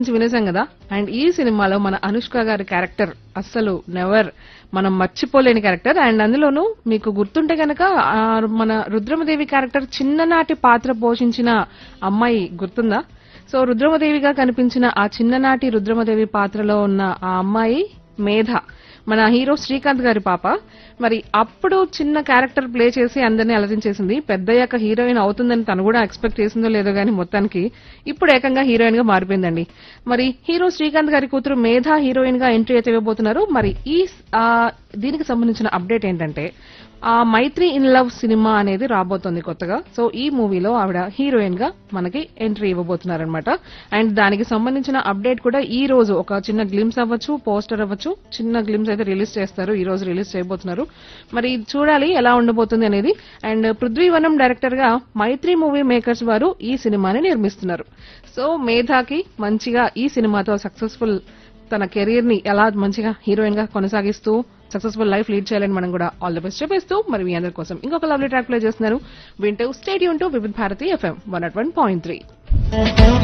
నుంచి వినేసాం కదా అండ్ ఈ సినిమాలో మన అనుష్క గారి క్యారెక్టర్ అస్సలు నెవర్ మనం మర్చిపోలేని క్యారెక్టర్ అండ్ అందులోనూ మీకు గుర్తుంటే గనక ఆ, మన రుద్రమదేవి క్యారెక్టర్ చిన్ననాటి పాత్ర పోషించిన అమ్మాయి గుర్తుందా సో రుద్రమదేవిగా కనిపించిన ఆ చిన్ననాటి రుద్రమదేవి పాత్రలో ఉన్న ఆ అమ్మాయి మేధ మన హీరో శ్రీకాంత్ గారి పాప మరి అప్పుడు చిన్న క్యారెక్టర్ ప్లే చేసి అందరినీ అలరించేసింది పెద్దయ్యాక హీరోయిన్ అవుతుందని తను కూడా ఎక్స్పెక్ట్ చేసిందో లేదో గానీ మొత్తానికి ఇప్పుడు ఏకంగా హీరోయిన్ గా మారిపోయిందండి మరి హీరో శ్రీకాంత్ గారి కూతురు మేధ హీరోయిన్ గా ఎంట్రీ అయితే ఇవ్వబోతున్నారు మరి ఈ ఆ, దీనికి సంబంధించిన అప్డేట్ ఏంటంటే ఆ మైత్రి ఇన్ లవ్ సినిమా అనేది రాబోతోంది కొత్తగా సో ఈ మూవీలో ఆవిడ హీరోయిన్ గా మనకి ఎంట్రీ ఇవ్వబోతున్నారనమాట అండ్ దానికి సంబంధించిన అప్డేట్ కూడా ఈ రోజు ఒక చిన్న గ్లిమ్స్ అవ్వచ్చు పోస్టర్ అవ్వచ్చు చిన్న గ్లిమ్స్ అయితే రిలీజ్ చేస్తారు ఈ రోజు రిలీజ్ చేయబోతున్నారు మరి చూడాలి ఎలా ఉండబోతుంది అనేది అండ్ పృథ్వీవనం డైరెక్టర్ గా మైత్రి మూవీ మేకర్స్ వారు ఈ సినిమాని నిర్మిస్తున్నారు సో మేధాకి మంచిగా ఈ సినిమాతో సక్సెస్ఫుల్ తన కెరీర్ ని ఎలా మంచిగా హీరోయిన్ గా కొనసాగిస్తూ సక్సెస్ఫుల్ లైఫ్ లీడ్ చేయాలని మనం కూడా ఆల్ ది బెస్ట్ చెప్పేస్తూ మరి మీ అందరి కోసం ఇంకొక లవ్లీ ట్రాక్ ప్లే చేస్తున్నారు వింటూ stadium to Vividh Bharati FM one at one point three